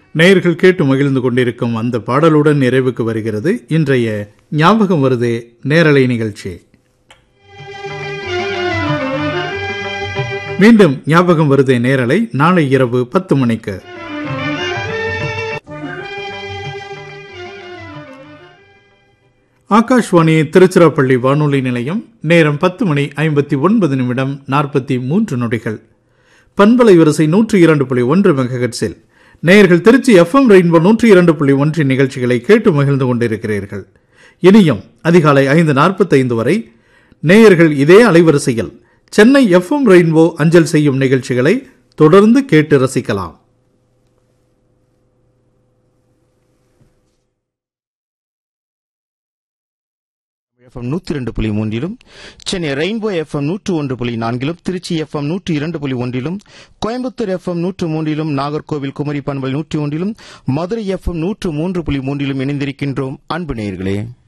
நேயர்கள் கேட்டு மகிழ்ந்து கொண்டிருக்கும் அந்த பாடலுடன் நிறைவுக்கு வருகிறது இன்றைய ஞாபகம் வருதே நேரலை நிகழ்ச்சி மீண்டும் ஞாபகம் வருதே நேரலை நாளை இரவு பத்து மணிக்கு ஆகாஷ்வாணி திருச்சிராப்பள்ளி வானொலி நிலையம் நேரம் பத்து மணி ஐம்பத்தி ஒன்பது நிமிடம் நாற்பத்தி மூன்று நொடிகள் பண்பலை வரிசை நூற்றி இரண்டு புள்ளி ஒன்று மெகஹெட்ஸில் நேயர்கள் திருச்சி எஃப்எம் ரெயின்போ நூற்றி இரண்டு புள்ளி ஒன்றின் நிகழ்ச்சிகளை கேட்டு மகிழ்ந்து கொண்டிருக்கிறீர்கள் இனியும் அதிகாலை ஐந்து நாற்பத்தைந்து வரை நேயர்கள் இதே அலைவரிசையில் சென்னை எஃப்எம் ரெயின்போ அஞ்சல் செய்யும் நிகழ்ச்சிகளை தொடர்ந்து கேட்டு ரசிக்கலாம் எஃப்எம் நூத்தி ரெண்டு புள்ளி மூன்றிலும் சென்னை ரெயின்போ எஃப்எம் நூற்று ஒன்று புள்ளி நான்கிலும் திருச்சி எஃப்எம் நூற்று இரண்டு புள்ளி ஒன்றிலும் கோயம்புத்தூர் எஃப்எம் நூற்று மூன்றிலும் நாகர்கோவில் குமரி பண்பல் நூற்றி ஒன்றிலும் மதுரை எஃப்எம் நூற்று மூன்று புள்ளி மூன்றிலும் இணைந்திருக்கின்றோம் அன்பு நேயர்களே